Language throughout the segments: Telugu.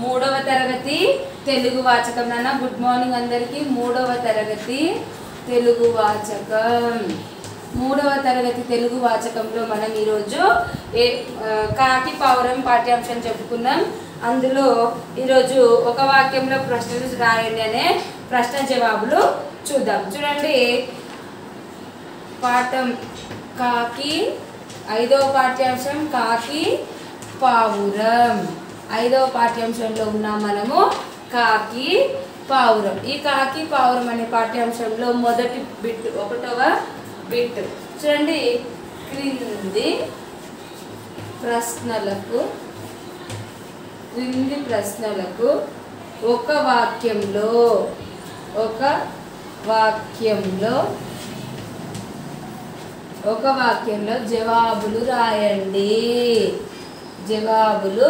మూడవ తరగతి తెలుగు వాచకం నాన్న గుడ్ మార్నింగ్ అందరికీ మూడవ తరగతి తెలుగు వాచకం మూడవ తరగతి తెలుగు వాచకంలో మనం ఈరోజు ఏ ఆ, కాకి పావురం పాఠ్యాంశం చెప్పుకున్నాం అందులో ఈరోజు ఒక వాక్యంలో ప్రశ్నలు రాయండి అనే ప్రశ్న జవాబులు చూద్దాం చూడండి పాఠం కాకి ఐదవ పాఠ్యాంశం కాకి పావురం ఐదవ పాఠ్యాంశంలో ఉన్నాం మనము కాకి పావురం ఈ కాకి పావురం అనే పాఠ్యాంశంలో మొదటి బిట్ ఒకటవ బిట్ చూడండి క్రింది ప్రశ్నలకు క్రింది ప్రశ్నలకు ఒక వాక్యంలో ఒక వాక్యంలో ఒక వాక్యంలో జవాబులు రాయండి జవాబులు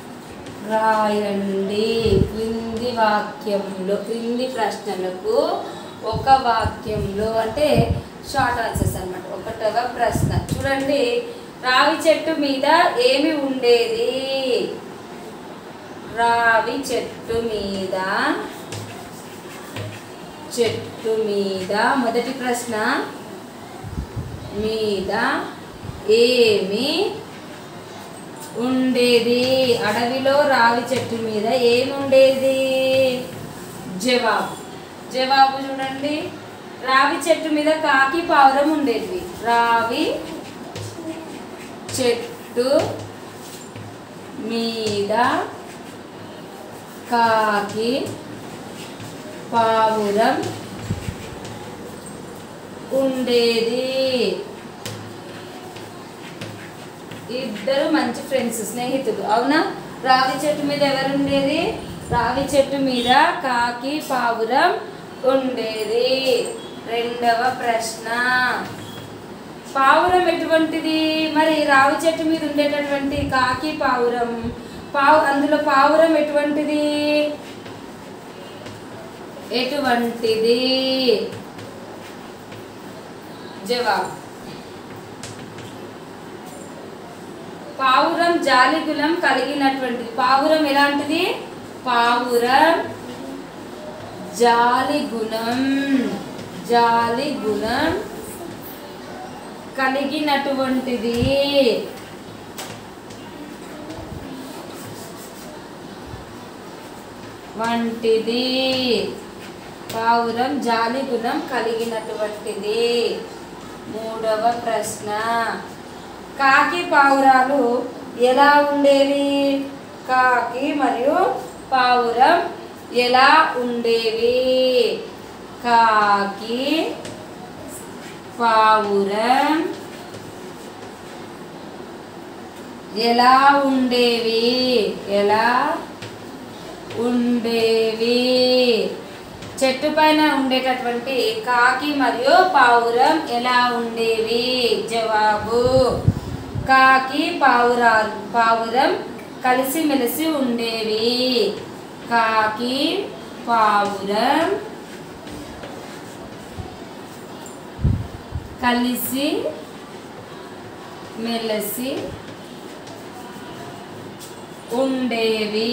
రాయండి క్రింది వాక్యంలో క్రింది ప్రశ్నలకు ఒక వాక్యంలో అంటే షార్ట్ ఆన్సర్స్ అన్నమాట ఒకటవ ప్రశ్న చూడండి రావి చెట్టు మీద ఏమి ఉండేది రావి చెట్టు మీద చెట్టు మీద మొదటి ప్రశ్న మీద ఏమి ఉండేది అడవిలో రావి చెట్టు మీద ఏమి ఉండేది జవాబు జవాబు చూడండి రావి చెట్టు మీద కాకి పావురం ఉండేది రావి చెట్టు మీద కాకి పావురం ఉండేది ఇద్దరు మంచి ఫ్రెండ్స్ స్నేహితులు అవునా రావి చెట్టు మీద ఎవరు ఉండేది రావి చెట్టు మీద కాకి పావురం ఉండేది రెండవ ప్రశ్న పావురం ఎటువంటిది మరి రావి చెట్టు మీద ఉండేటటువంటి కాకి పావురం పావు అందులో పావురం ఎటువంటిది ఎటువంటిది జవాబు పావురం జాలిగులం కలిగినటువంటిది పావురం ఎలాంటిది పావురం జాలి గుణం జాలి గుణం కలిగినటువంటిది వంటిది పావురం జాలి గుణం కలిగినటువంటిది మూడవ ప్రశ్న కాకి పావురాలు ఎలా ఉండేవి కాకి మరియు పావురం ఎలా ఉండేవి కాకి పావురం ఎలా ఉండేవి ఎలా ఉండేవి చెట్టు పైన ఉండేటటువంటి కాకి మరియు పావురం ఎలా ఉండేవి జవాబు కాకి పావురాలు పావురం కలిసిమెలిసి ఉండేవి కాకి పావురం కలిసి మెలిసి ఉండేవి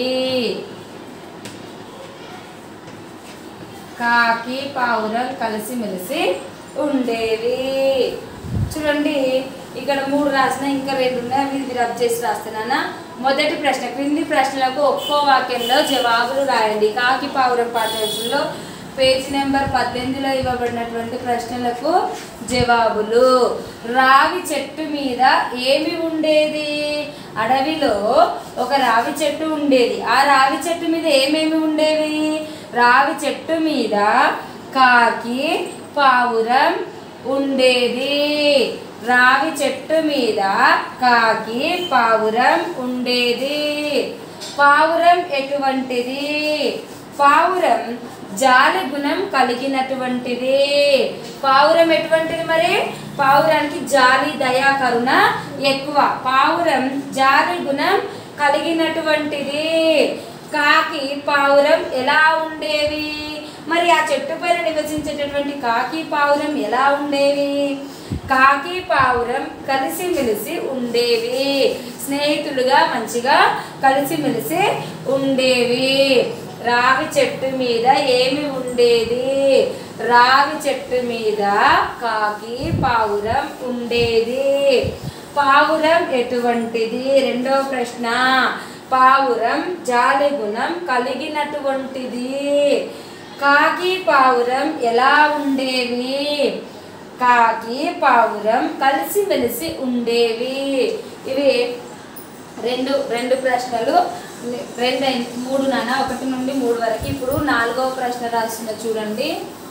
కాకి పావురం కలిసిమెలిసి ఉండేవి చూడండి ఇక్కడ మూడు రాసిన ఇంకా రెండు ఉన్నాయి అవి ఇది రబ్ చేసి రాస్తున్నానా మొదటి ప్రశ్న క్రింది ప్రశ్నలకు ఒక్కో వాక్యంలో జవాబులు రాయండి కాకి పావురం పాఠ్యాంశంలో పేజ్ నెంబర్ పద్దెనిమిదిలో ఇవ్వబడినటువంటి ప్రశ్నలకు జవాబులు రావి చెట్టు మీద ఏమి ఉండేది అడవిలో ఒక రావి చెట్టు ఉండేది ఆ రావి చెట్టు మీద ఏమేమి ఉండేవి రావి చెట్టు మీద కాకి పావురం ఉండేది రావి చెట్టు మీద కాకి పావురం ఉండేది పావురం ఎటువంటిది పావురం జాలి గుణం కలిగినటువంటిది పావురం ఎటువంటిది మరి పావురానికి జాలి దయా కరుణ ఎక్కువ పావురం జాలి గుణం కలిగినటువంటిది కాకి పావురం ఎలా ఉండేవి మరి ఆ చెట్టు పైన నివసించేటటువంటి కాకి పావురం ఎలా ఉండేవి కాకి పావురం కలిసిమెలిసి ఉండేవి స్నేహితులుగా మంచిగా కలిసిమెలిసి ఉండేవి రావి చెట్టు మీద ఏమి ఉండేది రావి చెట్టు మీద కాకి పావురం ఉండేది పావురం ఎటువంటిది రెండో ప్రశ్న పావురం జాలి గుణం కలిగినటువంటిది కాకి పావురం ఎలా ఉండేవి కాకి పావురం కలిసిమెలిసి ఉండేవి ఇవి రెండు రెండు ప్రశ్నలు రెండు అయి- మూడు నాన్న ఒకటి నుండి మూడు వరకు ఇప్పుడు నాలుగవ ప్రశ్న రాసిన చూడండి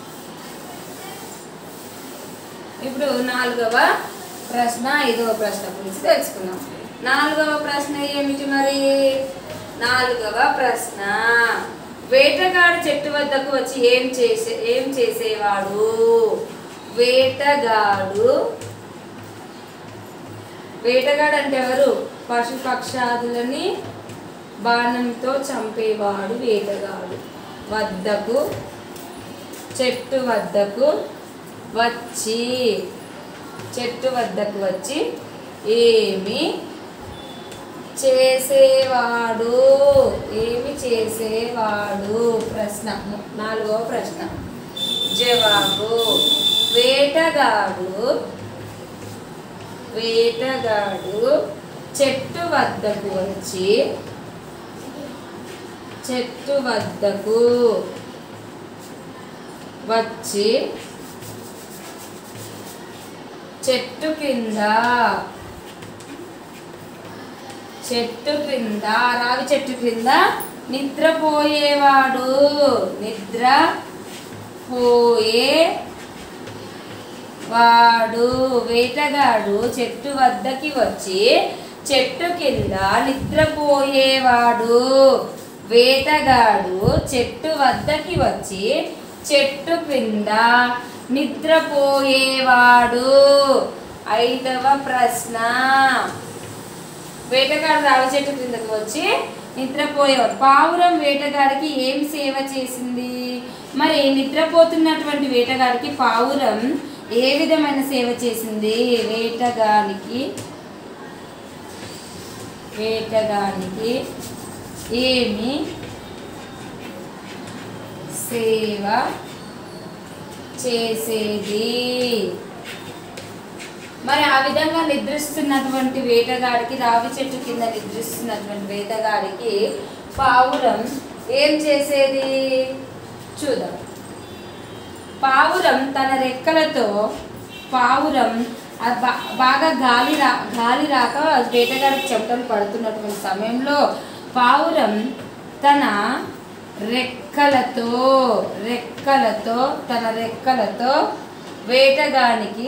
ఇప్పుడు నాలుగవ ప్రశ్న ఐదవ ప్రశ్న గురించి తెలుసుకుందాం నాలుగవ ప్రశ్న ఏమిటి మరి నాలుగవ ప్రశ్న వేటగాడు చెట్టు వద్దకు వచ్చి ఏం చేసే ఏం చేసేవాడు వేటగాడు వేటగాడు అంటే ఎవరు పశు పక్షాదులని బాణంతో చంపేవాడు వేటగాడు వద్దకు చెట్టు వద్దకు వచ్చి చెట్టు వద్దకు వచ్చి ఏమి చేసేవాడు ఏమి చేసేవాడు ప్రశ్న నాలుగవ ప్రశ్న జవాబు వేటగాడు వేటగాడు చెట్టు వద్దకు వచ్చి చెట్టు వద్దకు వచ్చి చెట్టు కింద చెట్టు క్రింద రావి చెట్టు క్రింద నిద్రపోయేవాడు నిద్ర పోయే వాడు వేటగాడు చెట్టు వద్దకి వచ్చి చెట్టు కింద నిద్రపోయేవాడు వేటగాడు చెట్టు వద్దకి వచ్చి చెట్టు క్రింద నిద్రపోయేవాడు ఐదవ ప్రశ్న వేటగాడు రావి చెట్టు క్రిందకు వచ్చి నిద్రపోయేవాడు పావురం వేటగాడికి ఏం సేవ చేసింది మరి నిద్రపోతున్నటువంటి వేటగాడికి పావురం ఏ విధమైన సేవ చేసింది వేటగానికి వేటగానికి ఏమి సేవ చేసేది మరి ఆ విధంగా నిద్రిస్తున్నటువంటి వేటగాడికి రావి చెట్టు కింద నిద్రిస్తున్నటువంటి వేటగాడికి పావురం ఏం చేసేది చూద్దాం పావురం తన రెక్కలతో పావురం అది బా- బాగా గాలి రా గాలి రాక వేటగాడికి చెమటలు పడుతున్నటువంటి సమయంలో పావురం తన రెక్కలతో రెక్కలతో తన రెక్కలతో వేటగానికి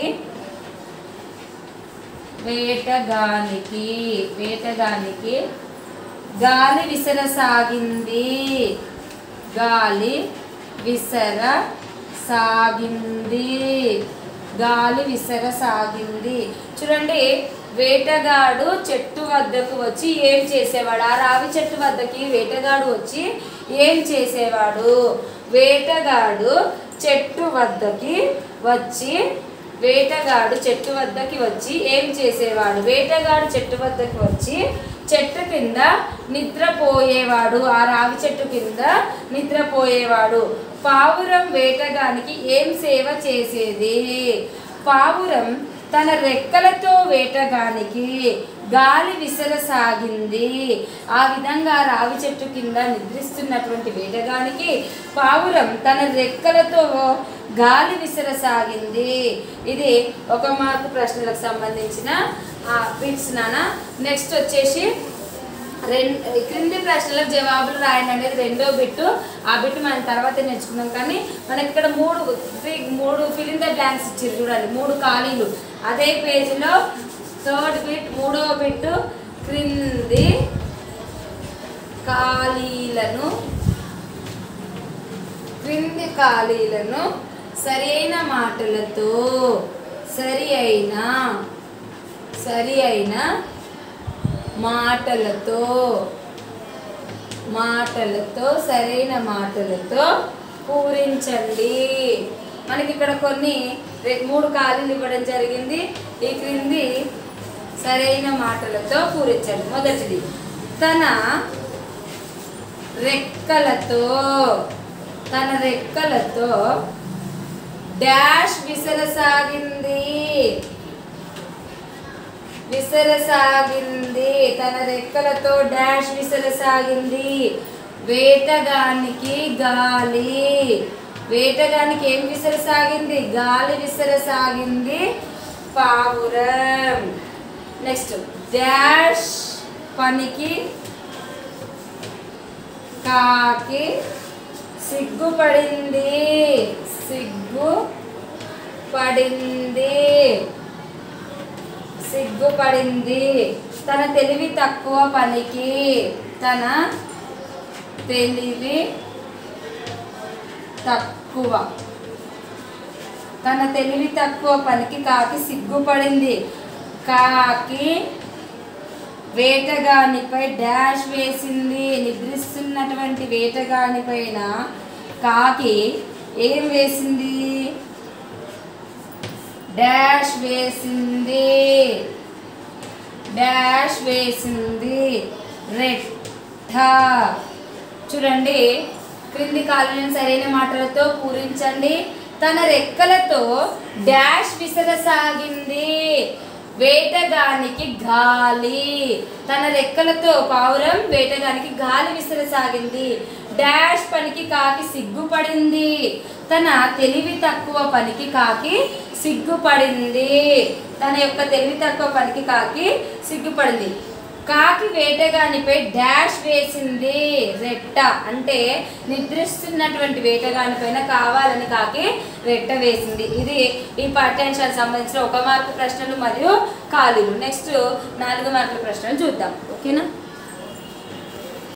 వేటగానికి వేటగానికి గాలి విసరసాగింది గాలి విసర సాగింది గాలి విసర సాగింది చూడండి వేటగాడు చెట్టు వద్దకు వచ్చి ఏం చేసేవాడు ఆ రావి చెట్టు వద్దకి వేటగాడు వచ్చి ఏం చేసేవాడు వేటగాడు చెట్టు వద్దకి వచ్చి వేటగాడు చెట్టు వద్దకి వచ్చి ఏం చేసేవాడు వేటగాడు చెట్టు వద్దకి వచ్చి చెట్టు కింద నిద్రపోయేవాడు ఆ రావి చెట్టు కింద నిద్రపోయేవాడు పావురం వేటగానికి ఏం సేవ చేసేది పావురం తన రెక్కలతో వేటగానికి గాలి విసరసాగింది ఆ విధంగా రావి చెట్టు కింద నిద్రిస్తున్నటువంటి వేటగానికి పావురం తన రెక్కలతో గాలి విసరసాగింది ఇది ఒక మార్కు ప్రశ్నలకు సంబంధించిన బిట్స్ నాన్న నెక్స్ట్ వచ్చేసి రెండు క్రింది ప్రశ్నలకు జవాబులు రాయండి అనేది రెండో బిట్టు ఆ బిట్టు మనం తర్వాత నేర్చుకున్నాం కానీ మనకి ఇక్కడ మూడు త్రీ- మూడు ఫిలిం ద బ్లాంక్స్ ఇచ్చారు చూడండి మూడు ఖాళీలు అదే పేజీలో థర్డ్ బిట్ మూడవ బిట్టు క్రింది ఖాళీలను క్రింది ఖాళీలను సరి అయిన మాటలతో సరి అయిన సరి అయిన మాటలతో మాటలతో సరైన మాటలతో పూరించండి మనకి ఇక్కడ కొన్ని రె- మూడు ఖాళీలు ఇవ్వడం జరిగింది ఈ క్రింది సరైన మాటలతో పూరించండి మొదటిది తన రెక్కలతో తన రెక్కలతో డాష్ విసరసాగింది విసరసాగింది తన రెక్కలతో డాష్ విసరసాగింది వేటగానికి గాలి వేటగానికి ఏం విసరసాగింది గాలి విసరసాగింది పావురం నెక్స్ట్ డాష్ పనికి కాకి సిగ్గుపడింది సిగ్గు పడింది సిగ్గుపడింది తన తెలివి తక్కువ పనికి తన తెలివి తక్కువ తన తెలివి తక్కువ పనికి కాకి సిగ్గుపడింది కాకి వేటగానిపై డాష్ వేసింది నిద్రిస్తున్నటువంటి వేటగాని పైన కాకి ఏం వేసింది డాష్ వేసింది డాష్ వేసింది రెట్ట చూడండి క్రింది కాలుని సరైన మాటలతో పూరించండి తన రెక్కలతో డాష్ విసరసాగింది వేటగానికి గాలి తన రెక్కలతో పావురం వేటగానికి గాలి విసరసాగింది డాష్ పనికి కాకి సిగ్గుపడింది తన తెలివి తక్కువ పనికి కాకి సిగ్గుపడింది తన యొక్క తెలివి తక్కువ పనికి కాకి సిగ్గుపడింది కాకి వేటగానిపై డాష్ వేసింది రెట్ట అంటే నిద్రిస్తున్నటువంటి వేటగాని పైన కావాలని కాకి రెట్ట వేసింది ఇది ఈ పాఠ్యాంశాలకు సంబంధించిన ఒక మార్కు ప్రశ్నలు మరియు ఖాళీలు నెక్స్ట్ నాలుగు మార్కుల ప్రశ్నలు చూద్దాం ఓకేనా